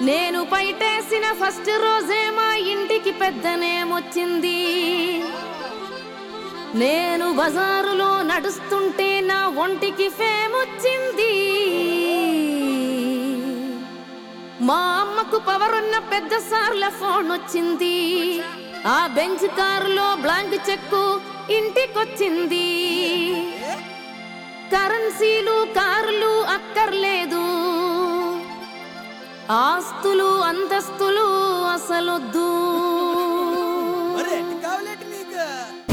నేను పైటేసిన ఫస్ట్ రోజే మా ఇంటికి పెద్దనేమొచ్చింది నేను బజారులో నడుస్తుంటే నా ఒంటికి ఫేమొచ్చింది మా అమ్మకు పవర్ ఉన్న పెద్ద సార్ల ఫోన్ వచ్చింది ఆ బెంచ్ కారులో బ్లాంక్ చెక్కు ఇంటికొచ్చింది కరెన్సీలు కార్లు అక్కర్లేదు ఆస్తులు అంతస్తులు అసలొద్దు మరి ఎన్ని కావాలంటే నీకు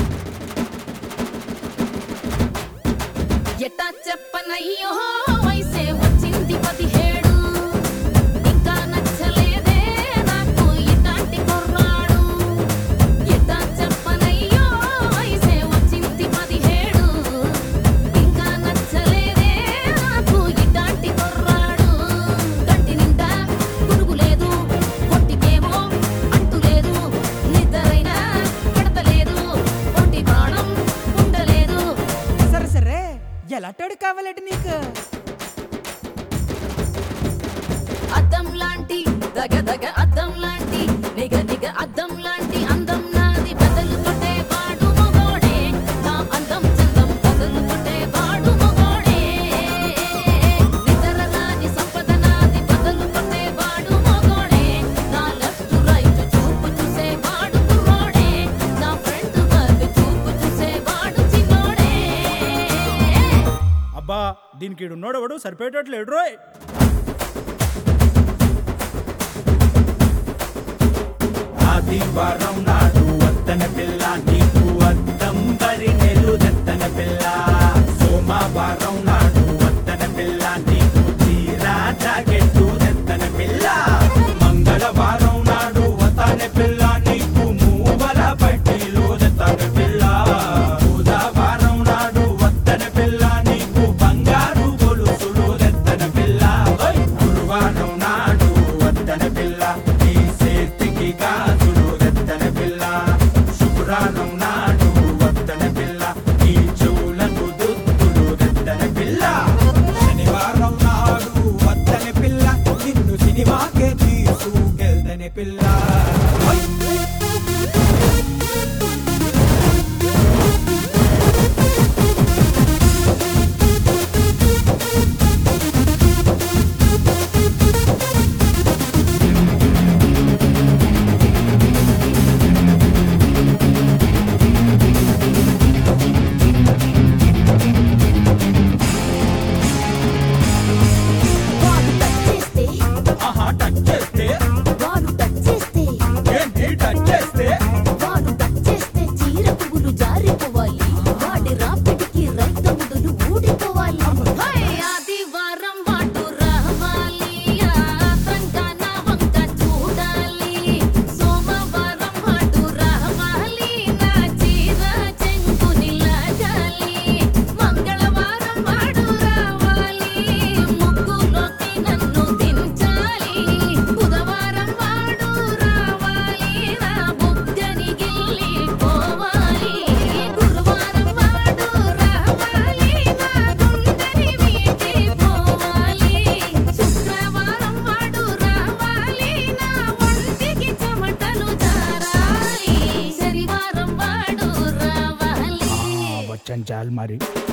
ఎట్టా చెప్పనయ్యో వయసే వచ్చింది పదిహేడు ఇంకా నచ్చలేదే నాకు ఇలాంటి కుర్రాడు ఎట్టా చెప్పనయ్యో వయసే వచ్చింది పదిహేడు ఇంకా నచ్చలేదే నాకు ఇలాంటి కుర్రాడు కంటి నిండా పురుగు లేదు ఒంటికేమో అంటు లేదు నిద్రైనా పడతలేదు ఒంటి ప్రాణం ఉండలేదు సరే సరే ఎలాంటోడు కావాలంటే నీకు అద్దం లాంటి దగ దగ అద్దం లాంటి నిగ నిగ అద్దం లాంటి అందం నాది బదలు కొట్టే వాడు మగోడే నా అందం చందం బదలు కొట్టే వాడు మగోడే నిద్ర రాని సంపద నాది బదలు కొట్టే వాడు మగోడే నా లెఫ్ట్ రైట్ చూపు చూసే వాడు కుర్రోడే నా ఫ్రంట్ బ్యాక్ చూపు చూసే వాడు చిన్నోడే అబ్బా దీనికి ఈడున్నోడెవడు సరిపోయేటట్లేడు రోయ్ ఆదివారం నాడు వత్తన పిల్ల నీకు అద్దం బరి నెలుదత్తన పిల్ల సోమవారం నాడు వత్తన పిల్ల నీకు తీరా జాకెట్టు దత్తన పిల్ల మంగళవారం నాడు వతన పిల్ల నీకు మూవల పట్టీలు దత్తన పిల్ల బుధవారం నాడు వత్తన పిల్ల నీకు బంగారు గొలుసులు దత్తన పిల్ల ఓయ్! గురువారం నాడు వత్తన పిల్ల నీ చేతికి గాజులు దత్తన పిల్ల శుక్రవారం నాడు వత్తన పిల్ల నీ చెవులకు దుద్దులు దత్తన పిల్ల శనివారం నాడు వత్తన పిల్ల నిన్ను సినిమాకే తీసుకెళ్తని పిల్ల ఓయ్! వాడు టచ్ చేస్తే ఆహా టచ్ చేస్తే వాడు టచ్ చేస్తే ఏంటి టచ్ చేస్తే వాడు టచ్ చేస్తే చీర పువ్వులు జారిపోవాలి వాడి రాపిడికి రైతముడులు ఊడిపోవాలి హై ఆదివారం వాటు రావాలి ఆత్రంగా నా వంక చూడాలి సోమవారం వాటు రావాలి నా చీర చెంగుని లాగాలి మంగళవారం వాడు రావాలి ముగ్గులోకి నన్ను దించాలి బుధవారం వాడు రావాలి నా బుగ్గని గిల్లి పోవాలి గురువారం వాడు రావాలి నా గుండెని వీటి పోవాలి శుక్రవారం వాడు రావాలి నా ఒంటికి చెమటలు జారాలి శనివారం వాడు రావాలి వచ్చాను చాలు మరి